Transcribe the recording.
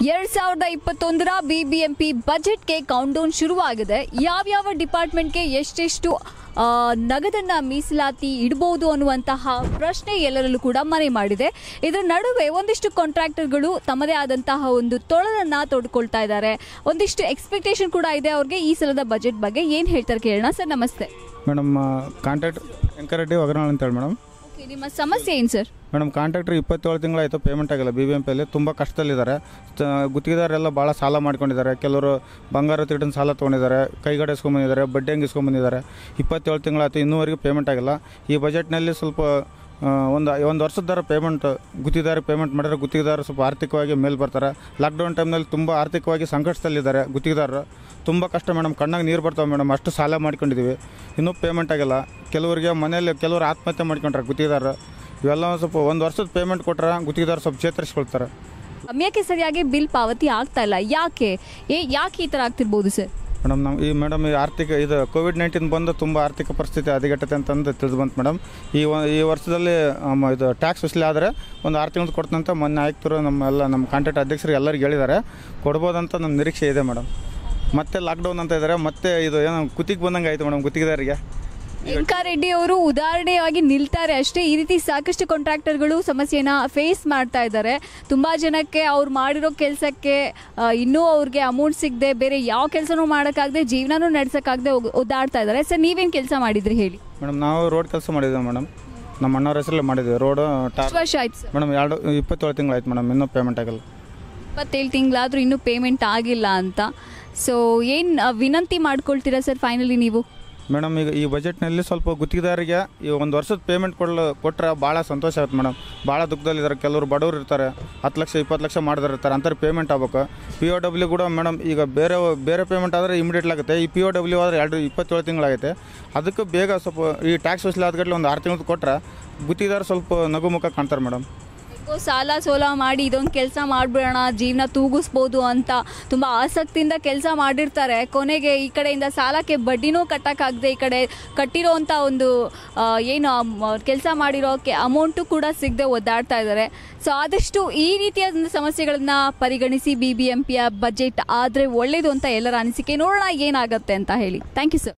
ಎರಡ್ ಸಾವಿರದ ಇಪ್ಪತ್ತೊಂದರ ಬಿಬಿಎಂಪಿ ಬಜೆಟ್ಗೆ ಕೌಂಟ್ಡೌನ್ ಶುರುವಾಗಿದೆ ಯಾವ್ಯಾವ ಡಿಪಾರ್ಟ್ಮೆಂಟ್ಗೆ ಎಷ್ಟೆಷ್ಟು ಆ, ನಗದನ್ನ ಮೀಸಲಾತಿ ಇಡಬಹುದು ಅನ್ನುವಂತಹ ಪ್ರಶ್ನೆ ಎಲ್ಲರಲ್ಲೂ ಕೂಡ ಮನೆ ಮಾಡಿದೆ ಇದರ ನಡುವೆ ಒಂದಿಷ್ಟು ಕಾಂಟ್ರಾಕ್ಟರ್ಗಳು ತಮ್ಮದೇ ಆದಂತಹ ಒಂದು ತೊಳಲನ್ನ ತೊಡ್ಕೊಳ್ತಾ ಇದ್ದಾರೆ ಒಂದಿಷ್ಟು ಎಕ್ಸ್ಪೆಕ್ಟೇಷನ್ ಕೂಡ ಇದೆ ಅವ್ರಿಗೆ ಈ ಸಲದ ಬಜೆಟ್ ಬಗ್ಗೆ ಏನು ಹೇಳ್ತಾರೆ ಕೇಳೋಣ ಸರ್ ನಮಸ್ತೆ ಮೇಡಮ್ ಕಾಂಟ್ರಾಕ್ಟ್ ವೆಂಕರೆಡ್ಡಿ ಒಗರಾಳ್ ಅಂತೇಳಿ ಮೇಡಮ್ ಓಕೆ ನಿಮ್ಮ ಸಮಸ್ಯೆ ಏನು ಸರ್ ಮೇಡಮ್ ಕಾಂಟ್ರಾಕ್ಟ್ರ್ ಇಪ್ಪತ್ತೇಳು ತಿಂಗಳಾಯಿತು ಪೇಮೆಂಟ್ ಆಗಿಲ್ಲ ಬಿ ಬಿ ಎಂ ಪಿಯಲ್ಲಿ ತುಂಬ ಕಷ್ಟದಲ್ಲಿದ್ದಾರೆ ತ- ಗುತ್ತಿಗೆದಾರರೆಲ್ಲ ಭಾಳ ಸಾಲ ಮಾಡ್ಕೊಂಡಿದ್ದಾರೆ ಕೆಲವರು ಬಂಗಾರ ತಿಟ್ಟಿನ ಸಾಲ ತೊಗೊಂಡಿದ್ದಾರೆ ಕೈಗಡೆ ಇಸ್ಕೊಂಬಂದಿದ್ದಾರೆ ಬಡ್ಡಿ ಹಂಗೆ ಇಸ್ಕೊಂಬಂದಿದ್ದಾರೆ ಇಪ್ಪತ್ತೇಳು ತಿಂಗಳಾಯ್ತು ಇನ್ನೂವರೆಗೂ ಪೇಮೆಂಟ್ ಆಗಿಲ್ಲ ಈ ಬಜೆಟ್ನಲ್ಲಿ ಸ್ವಲ್ಪ ಆ, ಒಂದು ಒಂದು ವರ್ಷದ ದರ ಪೇಮೆಂಟ್ ಗುತ್ತಿಗೆದಾರ ಪೇಮೆಂಟ್ ಮಾಡಿದ್ರೆ ಗುತ್ತಿಗೆದಾರ ಸ್ವಲ್ಪ ಆರ್ಥಿಕವಾಗಿ ಮೇಲೆ ಬರ್ತಾರೆ ಲಾಕ್ಡೌನ್ ಟೈಮ್ನಲ್ಲಿ ತುಂಬ ಆರ್ಥಿಕವಾಗಿ ಸಂಕಷ್ಟದಲ್ಲಿದ್ದಾರೆ ಗುತ್ತಿಗೆದಾರರು ತುಂಬ ಕಷ್ಟ ಮೇಡಮ್ ಕಣ್ಣಾಗ ನೀರು ಬರ್ತಾವೆ ಮೇಡಮ್ ಅಷ್ಟು ಸಾಲ ಮಾಡ್ಕೊಂಡಿದ್ದೀವಿ ಇನ್ನೂ ಪೇಮೆಂಟ್ ಆಗಿಲ್ಲ ಕೆಲವರಿಗೆ ಮನೆಯಲ್ಲಿ ಕೆಲವರು ಆತ್ಮಹತ್ಯೆ ಮಾಡ್ಕೊಂಡ್ರೆ ಗುತ್ತಿಗೆದಾರರು ಇವೆಲ್ಲ ಒಂದ್ ಸ್ವಲ್ಪ ಒಂದು ವರ್ಷದ ಪೇಮೆಂಟ್ ಕೊಟ್ರೆ ಗುತ್ತಿಗೆದಾರ ಸ್ವಲ್ಪ ಚೇತರಿಸ್ಕೊಳ್ತಾರೆ ಸಮಯಕ್ಕೆ ಸರಿಯಾಗಿ ಬಿಲ್ ಪಾವತಿ ಆಗ್ತಾ ಇಲ್ಲ ಯಾಕೆ ಏ ಯಾಕೆ ಈ ಥರ ಆಗ್ತಿರ್ಬೋದು ಸರ್ ಮೇಡಮ್ ನಾವು ಈ ಮೇಡಮ್ ಈ ಆರ್ಥಿಕ ಇದು ಕೋವಿಡ್ ನೈನ್ಟೀನ್ ಬಂದು ತುಂಬ ಆರ್ಥಿಕ ಪರಿಸ್ಥಿತಿ ಹದಗೆಟ್ಟತೆ ಅಂತಂದು ತಿಳಿದು ಬಂತು ಮೇಡಮ್ ಈ ವ- ಈ ವರ್ಷದಲ್ಲಿ ಆಮ್, ಇದು ಟ್ಯಾಕ್ಸ್ ವಸೂಲಿ ಆದರೆ ಒಂದು ಆರು ತಿಂಗಳು ಕೊಡ್ತಂತ ಮೊನ್ನೆ ಆಯುಕ್ತರು ನಮ್ಮ ಎಲ್ಲ ನಮ್ಮ ಕಾಂಟ್ರಾಕ್ಟ್ ಅಧ್ಯಕ್ಷರು ಎಲ್ಲರಿಗೆ ಹೇಳಿದ್ದಾರೆ ಕೊಡ್ಬೋದಂತ ನಮ್ಮ ನಿರೀಕ್ಷೆ ಇದೆ ಮೇಡಮ್ ಮತ್ತೆ ಲಾಕ್ಡೌನ್ ಅಂತ ಇದ್ದಾರೆ ಮತ್ತೆ ಇದು ಏನೋ ಕುತ್ತಿಗೆ ಬಂದಂಗೆ ಆಯಿತು ಮೇಡಮ್ ಗುತ್ತಿಗೆದಾರಿಗೆ ವೆಂಕಾ ರೆಡ್ಡಿ ಅವರು ಉದಾಹರಣೆಯಾಗಿ ನಿಲ್ತಾರೆ ಅಷ್ಟೇ ಈ ರೀತಿ ಸಾಕಷ್ಟು ಕಾಂಟ್ರಾಕ್ಟರ್ಗಳು ಸಮಸ್ಯೆನ ಫೇಸ್ ಮಾಡ್ತಾ ಇದ್ದಾರೆ ತುಂಬ ಜನಕ್ಕೆ ಅವ್ರು ಮಾಡಿರೋ ಕೆಲಸಕ್ಕೆ ಇನ್ನೂ ಅವ್ರಿಗೆ ಅಮೌಂಟ್ ಸಿಗದೆ ಬೇರೆ ಯಾವ ಕೆಲಸನೂ ಮಾಡೋಕ್ಕಾಗದೆ ಜೀವನನೂ ನಡೆಸೋಕ್ಕಾಗದೆ ಒದ್ದಾಡ್ತಾ ಇದ್ದಾರೆ ಸರ್ ನೀವೇನು ಕೆಲಸ ಮಾಡಿದ್ರಿ ಹೇಳಿ ಮೇಡಮ್ ನಾವು ರೋಡ್ ಕೆಲಸ ಮಾಡಿದ್ದೇವೆ ಮೇಡಮ್ ನಮ್ಮ ಅಣ್ಣವ್ರ ಹೆಸರಲ್ಲೇ ಮಾಡಿದ್ವಿ ರೋಡು ಟಾರ್ ಎಷ್ಟು ವರ್ಷ ಆಯ್ತು ಸರ್ ಮೇಡಮ್ ಎರಡು ಇಪ್ಪತ್ತೇಳು ತಿಂಗಳಾಯ್ತು ಮೇಡಮ್ ಇನ್ನೂ ಪೇಮೆಂಟ್ ಆಗಿಲ್ಲ ಇಪ್ಪತ್ತೇಳು ತಿಂಗಳಾದರೂ ಇನ್ನೂ ಪೇಮೆಂಟ್ ಆಗಿಲ್ಲ ಅಂತ ಸೊ ಏನು ವಿನಂತಿ ಮಾಡ್ಕೊಳ್ತೀರಾ ಸರ್ ಫೈನಲಿ ನೀವು ಮೇಡಮ್ ಈಗ ಈ ಬಜೆಟ್ನಲ್ಲಿ ಸ್ವಲ್ಪ ಗುತ್ತಿಗೆದಾರಿಗೆ ಈ ಒಂದು ವರ್ಷದ ಪೇಮೆಂಟ್ ಕೊಡಲು ಕೊಟ್ಟರೆ ಭಾಳ ಸಂತೋಷ ಆಗುತ್ತೆ ಮೇಡಮ್ ಭಾಳ ದುಃಖದಲ್ಲಿದ್ದಾರೆ ಕೆಲವರು ಬಡವರು ಇರ್ತಾರೆ ಹತ್ತು ಲಕ್ಷ ಇಪ್ಪತ್ತು ಲಕ್ಷ ಮಾಡಿದ್ರೆ ಇರ್ತಾರೆ ಅಂತಾರೆ ಪೇಮೆಂಟ್ ಆಗ್ಬೇಕು ಪಿ ಒ ಡಬ್ಲ್ಯೂ ಕೂಡ ಮೇಡಮ್ ಈಗ ಬೇರೆ ಬೇರೆ ಪೇಮೆಂಟ್ ಆದರೆ ಇಮಿಡಿಯೇಟ್ಲಿ ಆಗುತ್ತೆ ಈ ಪಿ ಒ ಡಬ್ಲ್ಯೂ ಆದರೆ ಎರಡು ಇಪ್ಪತ್ತೇಳು ತಿಂಗಳಾಗೈತೆ ಅದಕ್ಕೆ ಬೇಗ ಸ್ವಲ್ಪ ಈ ಟ್ಯಾಕ್ಸ್ ವಸೂಲಿ ಆದಗಟ್ಲೆ ಒಂದು ಆರು ತಿಂಗಳು ಕೊಟ್ಟರೆ ಗುತ್ತಿಗೆದಾರ ಸ್ವಲ್ಪ ನಗುಮುಖ ಕಾಣ್ತಾರೆ ಮೇಡಮ್ ಹೇಗೋ ಸಾಲ ಸೋಲ ಮಾಡಿ ಇದೊಂದು ಕೆಲಸ ಮಾಡಿಬಿಡೋಣ ಜೀವನ ತೂಗಿಸ್ಬೋದು ಅಂತ ತುಂಬ ಆಸಕ್ತಿಯಿಂದ ಕೆಲಸ ಮಾಡಿರ್ತಾರೆ ಕೊನೆಗೆ ಈ ಕಡೆಯಿಂದ ಸಾಲಕ್ಕೆ ಬಡ್ಡಿನೂ ಕಟ್ಟೋಕ್ಕಾಗದೆ ಈ ಕಡೆ ಕಟ್ಟಿರೋವಂಥ ಒಂದು ಆ, ಏನು ಕೆಲಸ ಮಾಡಿರೋಕ್ಕೆ ಅಮೌಂಟು ಕೂಡ ಸಿಗದೆ ಒದ್ದಾಡ್ತಾ ಇದ್ದಾರೆ ಸೊ ಆದಷ್ಟು ಈ ರೀತಿಯ ಒಂದು ಸಮಸ್ಯೆಗಳನ್ನ ಪರಿಗಣಿಸಿ ಬಿ ಬಿ ಎಂ ಪಿಯ ಬಜೆಟ್ ಆದರೆ ಒಳ್ಳೆಯದು ಅಂತ ಎಲ್ಲರ ಅನಿಸಿಕೆ ನೋಡೋಣ ಏನಾಗುತ್ತೆ ಅಂತ ಹೇಳಿ ಥ್ಯಾಂಕ್ ಯು ಸರ್